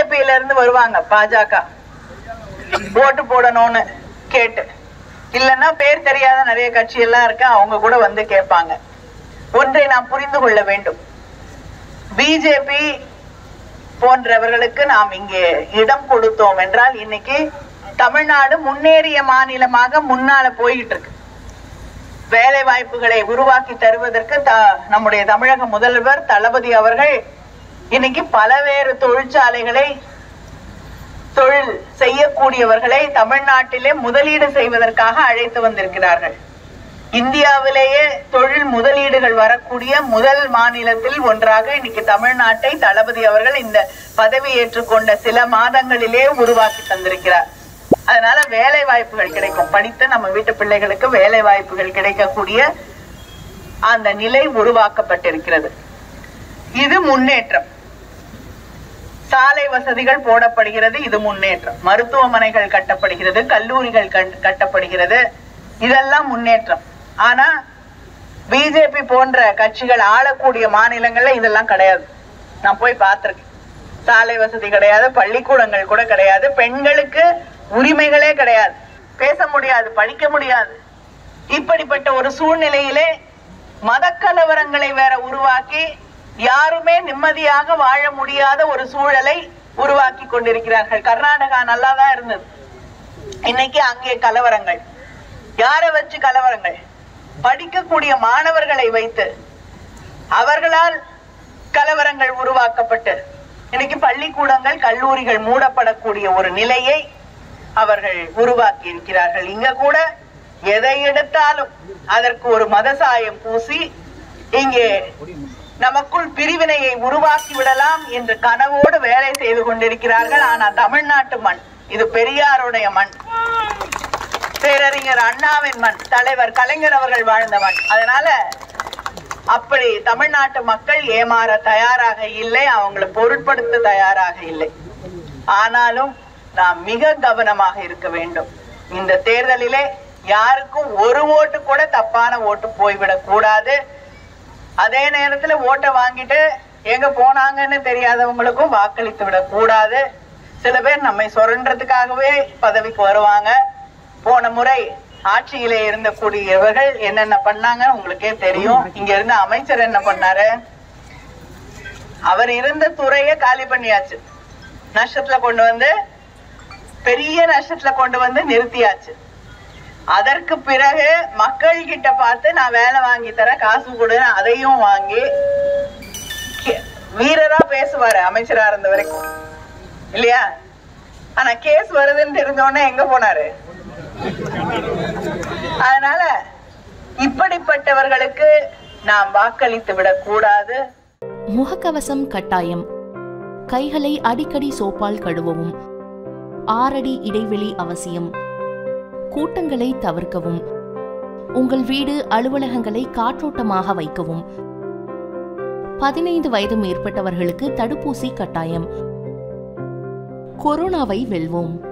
பிஜேபியில இருந்து வருவாங்க பாஜக ஓட்டு போடணும்னு கேட்டு இல்லைன்னா பேர் தெரியாத நிறைய கட்சி எல்லாம் இருக்கு அவங்க கூட வந்து கேட்பாங்க ஒன்றை நாம் புரிந்து கொள்ள வேண்டும் பிஜேபி போன்றவர்களுக்கு நாம் இங்கே இடம் கொடுத்தோம் என்றால் இன்னைக்கு தமிழ்நாடு முன்னேறிய மாநிலமாக முன்னால போயிட்டு இருக்கு வேலை வாய்ப்புகளை உருவாக்கி தருவதற்கு த- நம்முடைய தமிழக முதல்வர் தளபதி அவர்கள் இன்னைக்கு பலவேறு தொழிற்சாலைகளை தொழில் செய்யக்கூடியவர்களை தமிழ்நாட்டிலே முதலீடு செய்வதற்காக அழைத்து வந்திருக்கிறார்கள் இந்தியாவிலேயே தொழில் முதலீடுகள் வரக்கூடிய முதல் மாநிலத்தில் ஒன்றாக இன்னைக்கு தமிழ்நாட்டை தளபதி அவர்கள் இந்த பதவி ஏற்றுக்கொண்ட சில மாதங்களிலே உருவாக்கி தந்திருக்கிறார் அதனால வேலை வாய்ப்புகள் கிடைக்கும் படித்த நம்ம வீட்டு பிள்ளைகளுக்கு வேலை வாய்ப்புகள் கிடைக்கக்கூடிய அந்த நிலை உருவாக்கப்பட்டிருக்கிறது இது முன்னேற்றம் சாலை வசதிகள் போடப்படுகிறது இது முன்னேற்றம் மருத்துவமனைகள் கட்டப்படுகிறது கல்லூரிகள் கண்- கட்டப்படுகிறது இதெல்லாம் முன்னேற்றம் ஆனா பிஜேபி போன்ற கட்சிகள் ஆளக்கூடிய மாநிலங்கள்ல இதெல்லாம் கிடையாது நான் போய் பார்த்திருக்கேன் சாலை வசதி கிடையாது பள்ளிக்கூடங்கள் கூட கிடையாது பெண்களுக்கு உரிமைகளே கிடையாது பேச முடியாது படிக்க முடியாது இப்படிப்பட்ட ஒரு சூழ்நிலையிலே மதக்கலவரங்களை வேற உருவாக்கி யாருமே நிம்மதியாக வாழ முடியாத ஒரு சூழலை உருவாக்கி கொண்டிருக்கிறார்கள் கர்நாடகா நல்லா தான் இருந்தது இன்னைக்கு அங்கே கலவரங்கள் யாரை வச்சு கலவரங்கள் படிக்கக்கூடிய மாணவர்களை வைத்து அவர்களால் கலவரங்கள் உருவாக்கப்பட்டு இன்னைக்கு பள்ளிக்கூடங்கள் கல்லூரிகள் மூடப்படக்கூடிய ஒரு நிலையை அவர்கள் உருவாக்கி இருக்கிறார்கள் இங்க கூட எதை எடுத்தாலும் அதற்கு ஒரு மதசாயம் பூசி இங்கே நமக்குள் பிரிவினையை உருவாக்கி விடலாம் என்று கனவோடு வேலை செய்து கொண்டிருக்கிறார்கள் ஆனா தமிழ்நாட்டு மண் இது பெரியாருடைய மண் பேரறிஞர் அண்ணாவின் மண் தலைவர் கலைஞர் அவர்கள் வாழ்ந்த மண் அதனால அப்படி தமிழ்நாட்டு மக்கள் ஏமாற தயாராக இல்லை அவங்களை பொருட்படுத்த தயாராக இல்லை ஆனாலும் நாம் மிக கவனமாக இருக்க வேண்டும் இந்த தேர்தலிலே யாருக்கும் ஒரு ஓட்டு கூட தப்பான ஓட்டு போய்விடக் கூடாது அதே நேரத்துல ஓட்டை வாங்கிட்டு எங்க போனாங்கன்னு தெரியாதவங்களுக்கும் வாக்களித்து விடக் கூடாது சில பேர் நம்மை சுரண்டுறதுக்காகவே பதவிக்கு வருவாங்க போன முறை ஆட்சியிலே இருந்த கூடியவர்கள் என்னென்ன பண்ணாங்க உங்களுக்கே தெரியும் இங்க இருந்த அமைச்சர் என்ன பண்ணாரு அவர் இருந்த துறையை காலி பண்ணியாச்சு நஷ்டத்துல கொண்டு வந்து பெரிய நஷ்டத்துல கொண்டு வந்து நிறுத்தியாச்சு அதற்கு பிறகு மக்கள் கிட்ட பார்த்து நான் வேலை வாங்கி தரேன் காசு கொடு அதையும் வாங்கி கே- வீரரா பேசுவாரு அமைச்சரா இருந்த வரைக்கும் இல்லையா ஆனா கேஸ் வருதுன்னு தெரிஞ்ச உடனே எங்க போனாரு அதனால இப்படிப்பட்டவர்களுக்கு நாம் வாக்களித்து விடக் கூடாது முகக்கவசம் கட்டாயம் கைகளை அடிக்கடி சோப்பால் கழுவவும் ஆறடி இடைவெளி அவசியம் கூட்டங்களை தவிர்க்கவும் உங்கள் வீடு அலுவலகங்களை காற்றோட்டமாக வைக்கவும் பதினைந்து வயது மேற்பட்டவர்களுக்கு தடுப்பூசி கட்டாயம் கொரோனாவை வெல்வோம்